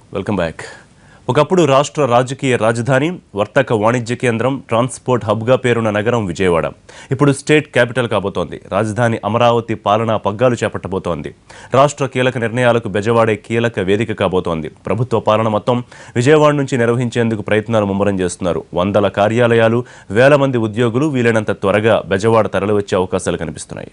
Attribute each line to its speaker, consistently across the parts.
Speaker 1: welcome back ఒకప్పుడు రాష్ట్ర రాజకీయ రాజధాని వర్తక వాణిజ్య కేంద్రం ట్రాన్స్పోర్ట్ హబ్గా పేరున్న నగరం విజయవాడ ఇప్పుడు స్టేట్ క్యాపిటల్ కాబోతోంది రాజధాని అమరావతి పాలనా పగ్గాలు చేపట్టబోతోంది రాష్ట్ర కీలక నిర్ణయాలకు బెజవాడే కీలక వేదిక కాబోతోంది ప్రభుత్వ పాలన మొత్తం విజయవాడ నుంచి నిర్వహించేందుకు ప్రయత్నాలు ముమ్మరం చేస్తున్నారు వందల కార్యాలయాలు వేల మంది ఉద్యోగులు వీలైనంత త్వరగా బెజవాడ తరలివచ్చే అవకాశాలు కనిపిస్తున్నాయి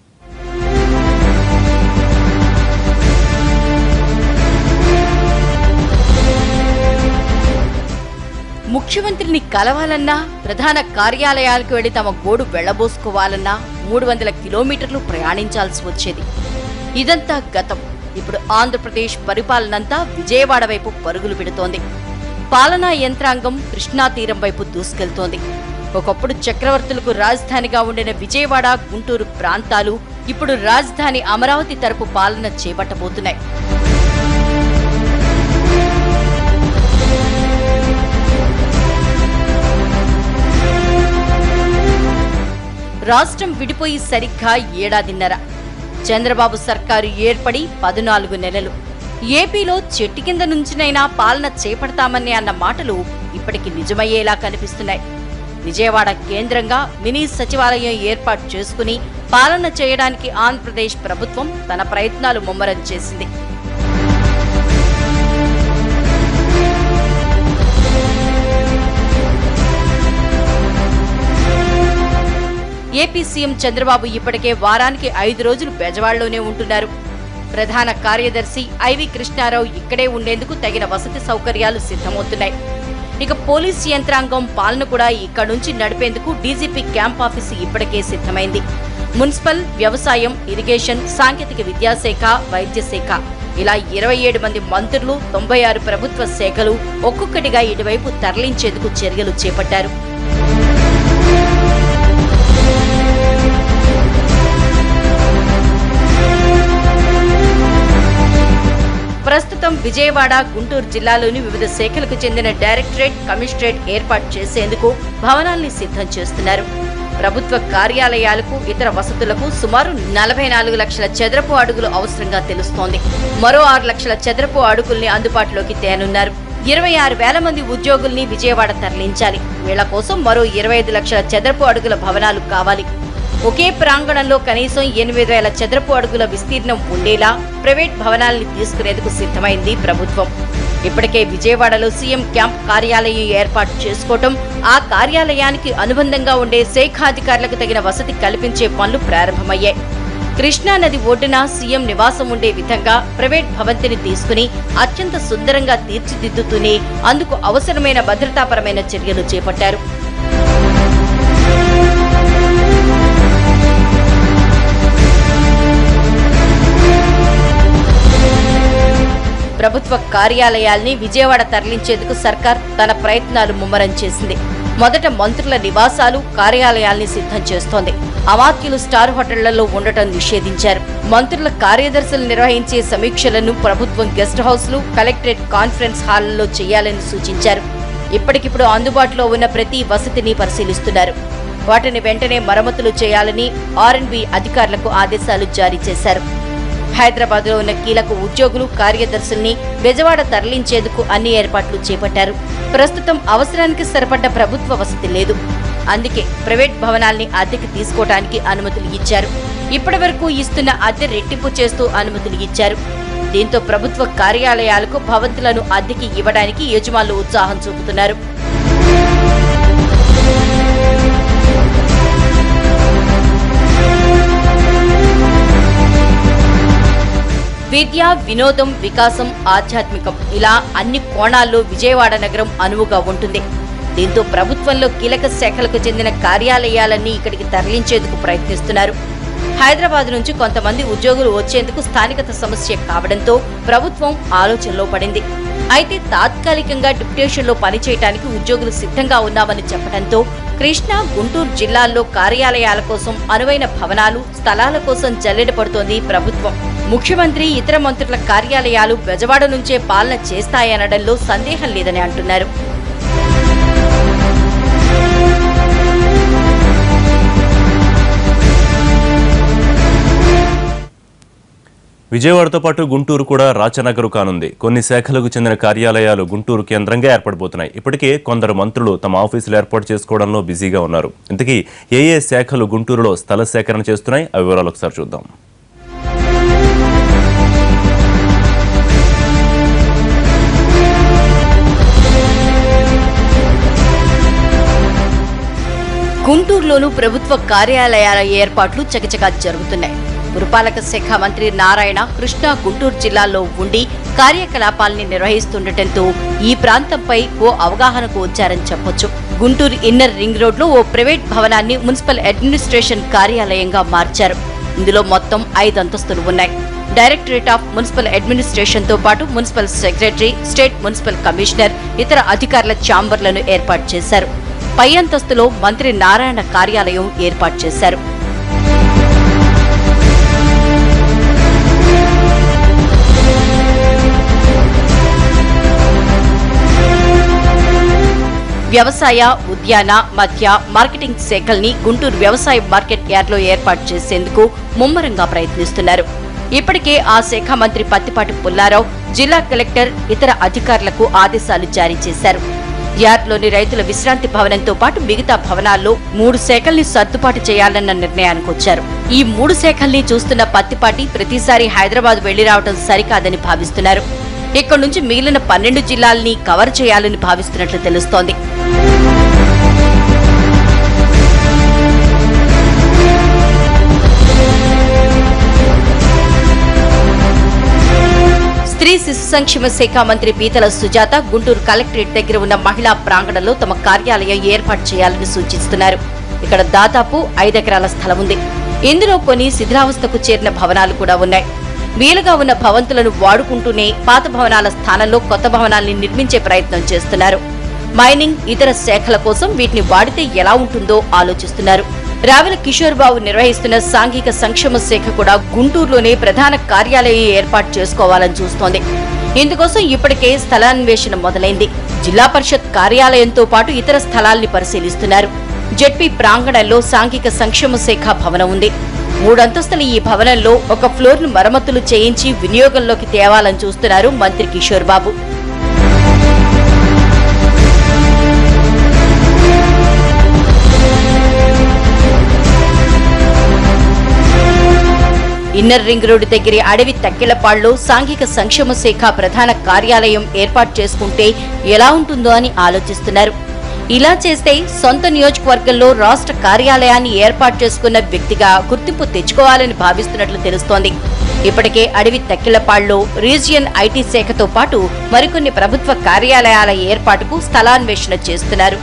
Speaker 2: ముఖ్యమంత్రిని కలవాలన్నా ప్రధాన కార్యాలయాలకు వెళ్లి తమ గోడు వెళ్లబోసుకోవాలన్నా మూడు వందల కిలోమీటర్లు ప్రయాణించాల్సి వచ్చేది ఇదంతా గతం ఇప్పుడు ఆంధ్రప్రదేశ్ పరిపాలనంతా విజయవాడ వైపు పరుగులు పెడుతోంది పాలనా యంత్రాంగం కృష్ణా తీరం వైపు దూసుకెళ్తోంది ఒకప్పుడు చక్రవర్తులకు రాజధానిగా ఉండిన విజయవాడ గుంటూరు ప్రాంతాలు ఇప్పుడు రాజధాని అమరావతి తరపు పాలన చేపట్టబోతున్నాయి రాష్ట్రం విడిపోయి సరిగ్గా ఏడాదిన్నర చంద్రబాబు సర్కారు ఏర్పడి పద్నాలుగు నెలలు ఏపీలో చెట్టు కింద నుంచినైనా పాలన చేపడతామని అన్న మాటలు ఇప్పటికి నిజమయ్యేలా కనిపిస్తున్నాయి విజయవాడ కేంద్రంగా మినీ సచివాలయం ఏర్పాటు చేసుకుని పాలన చేయడానికి ఆంధ్రప్రదేశ్ ప్రభుత్వం తన ప్రయత్నాలు ముమ్మరం చేసింది ఏపీ సీఎం చంద్రబాబు ఇప్పటికే వారానికి ఐదు రోజులు బెజవాడలోనే ఉంటున్నారు ప్రధాన కార్యదర్శి ఐవి కృష్ణారావు ఇక్కడే ఉండేందుకు తగిన వసతి సౌకర్యాలు సిద్ధమవుతున్నాయి ఇక పోలీస్ యంత్రాంగం పాలన కూడా ఇక్కడ నుంచి నడిపేందుకు డీజీపీ క్యాంప్ ఆఫీసు ఇప్పటికే సిద్ధమైంది మున్సిపల్ వ్యవసాయం ఇరిగేషన్ సాంకేతిక విద్యాశాఖ వైద్య శాఖ ఇలా ఇరవై ఏడు మంది మంత్రులు తొంభై ఆరు ప్రభుత్వ శాఖలు ఒక్కొక్కటిగా ఇటువైపు తరలించేందుకు చర్యలు చేపట్టారు ప్రస్తుతం విజయవాడ గుంటూరు జిల్లాలోని వివిధ శాఖలకు చెందిన డైరెక్టరేట్ కమిషనరేట్ ఏర్పాటు చేసేందుకు భవనాల్ని సిద్ధం చేస్తున్నారు ప్రభుత్వ కార్యాలయాలకు ఇతర వసతులకు సుమారు నలభై నాలుగు లక్షల చదరపు అడుగులు అవసరంగా తెలుస్తోంది మరో ఆరు లక్షల చదరపు అడుగుల్ని అందుబాటులోకి తేనున్నారు ఇరవై ఆరు వేల మంది ఉద్యోగుల్ని విజయవాడ తరలించాలి వీళ్ల కోసం మరో ఇరవై ఐదు లక్షల చదరపు అడుగుల భవనాలు కావాలి ఒకే ప్రాంగణంలో కనీసం ఎనిమిది వేల చదరపు అడుగుల విస్తీర్ణం ఉండేలా ప్రైవేట్ భవనాల్ని తీసుకునేందుకు సిద్ధమైంది ప్రభుత్వం ఇప్పటికే విజయవాడలో సీఎం క్యాంప్ కార్యాలయం ఏర్పాటు చేసుకోవటం ఆ కార్యాలయానికి అనుబంధంగా ఉండే శాఖాధికారులకు తగిన వసతి కల్పించే పనులు ప్రారంభమయ్యాయి కృష్ణా నది ఒడ్డున సీఎం నివాసం ఉండే విధంగా ప్రైవేట్ భవంతిని తీసుకుని అత్యంత సుందరంగా తీర్చిదిద్దుతూనే అందుకు అవసరమైన భద్రతాపరమైన చర్యలు చేపట్టారు ప్రభుత్వ కార్యాలయాల్ని విజయవాడ తరలించేందుకు సర్కార్ తన ప్రయత్నాలు ముమ్మరం చేసింది మొదట మంత్రుల నివాసాలు కార్యాలయాల్ని సిద్ధం చేస్తోంది అమాత్యులు స్టార్ హోటళ్లలో ఉండటం నిషేధించారు మంత్రుల కార్యదర్శులు నిర్వహించే సమీక్షలను ప్రభుత్వం గెస్ట్ హౌస్లు కలెక్టరేట్ కాన్ఫరెన్స్ హాళ్లలో చేయాలని సూచించారు ఇప్పటికిప్పుడు అందుబాటులో ఉన్న ప్రతి వసతిని పరిశీలిస్తున్నారు వాటిని వెంటనే మరమ్మతులు చేయాలని ఆర్ఎన్బి అధికారులకు ఆదేశాలు జారీ చేశారు హైదరాబాద్ లో ఉన్న కీలక ఉద్యోగులు కార్యదర్శుల్ని బెజవాడ తరలించేందుకు అన్ని ఏర్పాట్లు చేపట్టారు ప్రస్తుతం అవసరానికి సరిపడ్డ ప్రభుత్వ వసతి లేదు అందుకే ప్రైవేట్ భవనాల్ని అద్దెకి తీసుకోవడానికి అనుమతులు ఇచ్చారు ఇప్పటి వరకు ఇస్తున్న అద్దె రెట్టింపు చేస్తూ అనుమతులు ఇచ్చారు దీంతో ప్రభుత్వ కార్యాలయాలకు భవంతులను అద్దెకి ఇవ్వడానికి యజమానులు ఉత్సాహం చూపుతున్నారు విద్య వినోదం వికాసం ఆధ్యాత్మికం ఇలా అన్ని కోణాల్లో విజయవాడ నగరం అనువుగా ఉంటుంది దీంతో ప్రభుత్వంలో కీలక శాఖలకు చెందిన కార్యాలయాలన్నీ ఇక్కడికి తరలించేందుకు ప్రయత్నిస్తున్నారు హైదరాబాద్ నుంచి కొంతమంది ఉద్యోగులు వచ్చేందుకు స్థానికత సమస్య కావడంతో ప్రభుత్వం ఆలోచనలో పడింది అయితే తాత్కాలికంగా డిప్యుటేషన్లో పనిచేయడానికి ఉద్యోగులు సిద్ధంగా ఉన్నామని చెప్పడంతో కృష్ణా గుంటూరు జిల్లాల్లో కార్యాలయాల కోసం అనువైన భవనాలు స్థలాల కోసం జల్లెడ పడుతోంది ప్రభుత్వం ముఖ్యమంత్రి ఇతర మంత్రుల కార్యాలయాలు బెజవాడ నుంచే పాలన చేస్తాయనడంలో సందేహం లేదని అంటున్నారు
Speaker 1: విజయవాడతో పాటు గుంటూరు కూడా రాచనగరు కానుంది కొన్ని శాఖలకు చెందిన కార్యాలయాలు గుంటూరు కేంద్రంగా ఏర్పడబోతున్నాయి ఇప్పటికే కొందరు మంత్రులు తమ ఆఫీసులు ఏర్పాటు చేసుకోవడంలో బిజీగా ఉన్నారు ఇంతకీ ఏ ఏ శాఖలు గుంటూరులో స్థల సేకరణ చేస్తున్నాయి ఆ వివరాలు ఒకసారి చూద్దాం
Speaker 2: గుంటూరులోనూ ప్రభుత్వ కార్యాలయాల ఏర్పాట్లు చకచకా జరుగుతున్నాయి పురపాలక శాఖ మంత్రి నారాయణ కృష్ణా గుంటూరు జిల్లాల్లో ఉండి కార్యకలాపాల్ని నిర్వహిస్తుండటంతో ఈ ప్రాంతంపై ఓ అవగాహనకు వచ్చారని చెప్పొచ్చు గుంటూరు ఇన్నర్ రింగ్ రోడ్లో ఓ ప్రైవేట్ భవనాన్ని మున్సిపల్ అడ్మినిస్ట్రేషన్ కార్యాలయంగా మార్చారు ఇందులో మొత్తం ఐదు అంతస్తులు ఉన్నాయి డైరెక్టరేట్ ఆఫ్ మున్సిపల్ అడ్మినిస్ట్రేషన్ తో పాటు municipal secretary state municipal commissioner ఇతర అధికారుల ఛాంబర్లను ఏర్పాటు చేశారు పై అంతస్తులో మంత్రి నారాయణ కార్యాలయం ఏర్పాటు చేశారు వ్యవసాయ ఉద్యాన మధ్య మార్కెటింగ్ శాఖల్ని గుంటూరు వ్యవసాయ మార్కెట్ యార్డ్లో ఏర్పాటు చేసేందుకు ముమ్మరంగా ప్రయత్నిస్తున్నారు ఇప్పటికే ఆ శాఖ మంత్రి పత్తిపాటి పుల్లారావు జిల్లా కలెక్టర్ ఇతర అధికారులకు ఆదేశాలు జారీ చేశారు యార్డ్లోని రైతుల విశ్రాంతి భవనంతో పాటు మిగతా భవనాల్లో మూడు శాఖల్ని సర్దుబాటు చేయాలన్న నిర్ణయానికి వచ్చారు ఈ మూడు శాఖల్ని చూస్తున్న పత్తిపాటి ప్రతిసారి హైదరాబాద్ వెళ్లి రావడం సరికాదని భావిస్తున్నారు ఇక్కడి నుంచి మిగిలిన పన్నెండు జిల్లాల్ని కవర్ చేయాలని భావిస్తున్నట్లు తెలుస్తోంది స్త్రీ శిశు సంక్షేమ శాఖ మంత్రి పీతల సుజాత గుంటూరు కలెక్టరేట్ దగ్గర ఉన్న మహిళా ప్రాంగణంలో తమ కార్యాలయం ఏర్పాటు చేయాలని సూచిస్తున్నారు ఇక్కడ దాదాపు ఐదెకరాల స్థలం ఉంది ఇందులో కొన్ని శిథిలావస్థకు చేరిన భవనాలు కూడా ఉన్నాయి వీలుగా ఉన్న భవంతులను వాడుకుంటూనే పాత భవనాల స్థానంలో కొత్త భవనాల్ని నిర్మించే ప్రయత్నం చేస్తున్నారు మైనింగ్ ఇతర శాఖల కోసం వీటిని వాడితే ఎలా ఉంటుందో ఆలోచిస్తున్నారు రావెల కిషోర్ బాబు నిర్వహిస్తున్న సాంఘిక సంక్షేమ శాఖ కూడా గుంటూరులోనే ప్రధాన కార్యాలయం ఏర్పాటు చేసుకోవాలని చూస్తోంది ఇందుకోసం ఇప్పటికే స్థలాన్వేషణ మొదలైంది జిల్లా పరిషత్ కార్యాలయంతో పాటు ఇతర స్థలాల్ని పరిశీలిస్తున్నారు జెడ్పీ ప్రాంగణంలో సాంఘిక సంక్షేమ శాఖ భవనం ఉంది మూడంతస్తుల ఈ భవనంలో ఒక ఫ్లోర్ ను మరమ్మతులు చేయించి వినియోగంలోకి తేవాలని చూస్తున్నారు మంత్రి Kishore Babu inner ring road దగ్గరి అడవి తక్కెలపాడులో సాంఘిక సంక్షేమ శాఖ ప్రధాన కార్యాలయం ఏర్పాటు చేసుకుంటే ఎలా ఉంటుందో అని ఆలోచిస్తున్నారు ఇలా చేస్తే సొంత నియోజకవర్గంలో రాష్ట్ర కార్యాలయాన్ని ఏర్పాటు చేసుకున్న వ్యక్తిగా గుర్తింపు తెచ్చుకోవాలని భావిస్తున్నట్లు తెలుస్తోంది ఇప్పటికే అడవి తక్కిలపాడులో రీజియన్ ఐటీ శాఖతో పాటు మరికొన్ని ప్రభుత్వ కార్యాలయాల ఏర్పాటుకు స్థలాన్వేషణ చేస్తున్నారు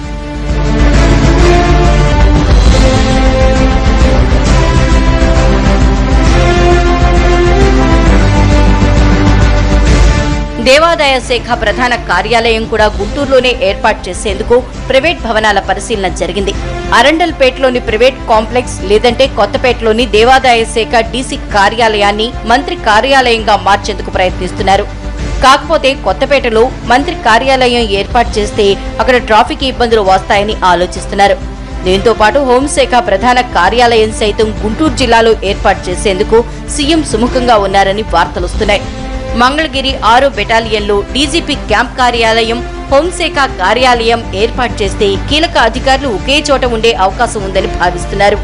Speaker 2: దేవాదాయ శాఖ ప్రధాన కార్యాలయం కూడా గుంటూరులోనే ఏర్పాటు చేసేందుకు ప్రైవేట్ భవనాల పరిశీలన జరిగింది అరండల్పేటలోని ప్రైవేట్ కాంప్లెక్స్ లేదంటే కొత్తపేటలోని దేవాదాయ శాఖ డీసీ కార్యాలయాన్ని మంత్రి కార్యాలయంగా మార్చేందుకు ప్రయత్నిస్తున్నారు కాకపోతే కొత్తపేటలో మంత్రి కార్యాలయం ఏర్పాటు చేస్తే అక్కడ ట్రాఫిక్ ఇబ్బందులు వస్తాయని ఆలోచిస్తున్నారు దీంతో పాటు హోంశాఖ ప్రధాన కార్యాలయం సైతం గుంటూరు జిల్లాలో ఏర్పాటు చేసేందుకు సీఎం సుముఖంగా ఉన్నారని వార్తలొస్తున్నాయి మంగళగిరి ఆరో బెటాలియన్లో డీజీపీ క్యాంప్ కార్యాలయం హోంశాఖ కార్యాలయం ఏర్పాటు చేస్తే కీలక అధికారులు ఒకే చోట ఉండే అవకాశం ఉందని భావిస్తున్నారు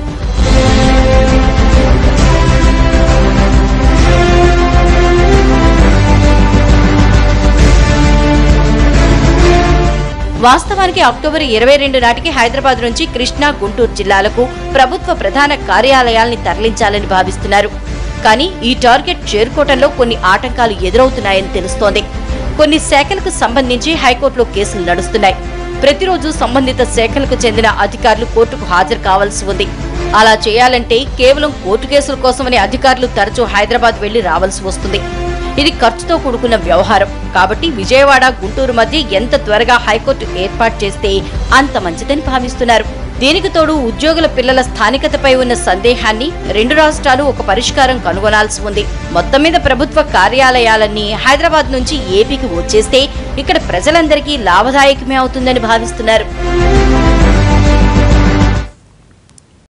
Speaker 2: వాస్తవానికి అక్టోబర్ ఇరవై రెండు నాటికి హైదరాబాద్ నుంచి కృష్ణా గుంటూరు జిల్లాలకు ప్రభుత్వ ప్రధాన కార్యాలయాల్ని తరలించాలని భావిస్తున్నారు కానీ ఈ టార్గెట్ చేరుకోవడంలో కొన్ని ఆటంకాలు ఎదురవుతున్నాయని తెలుస్తోంది కొన్ని శాఖలకు సంబంధించి హైకోర్టులో కేసులు నడుస్తున్నాయి ప్రతిరోజు సంబంధిత శాఖలకు చెందిన అధికారులు కోర్టుకు హాజరు కావాల్సి ఉంది అలా చేయాలంటే కేవలం కోర్టు కేసుల కోసమని అధికారులు తరచూ హైదరాబాద్ వెళ్లి రావాల్సి వస్తుంది ఇది ఖర్చుతో కూడుకున్న వ్యవహారం కాబట్టి విజయవాడ గుంటూరు మధ్య ఎంత త్వరగా హైకోర్టు ఏర్పాటు చేస్తే అంత మంచిదని భావిస్తున్నారు దీనికి తోడు ఉద్యోగుల పిల్లల స్థానికతపై ఉన్న సందేహాన్ని రెండు రాష్ట్రాలు ఒక పరిష్కారం కనుగొనాల్సి ఉంది మొత్తం మీద ప్రభుత్వ కార్యాలయాలన్నీ హైదరాబాద్ నుంచి ఏపీకి వచ్చేస్తే ఇక్కడ ప్రజలందరికీ లాభదాయకమే అవుతుందని భావిస్తున్నారు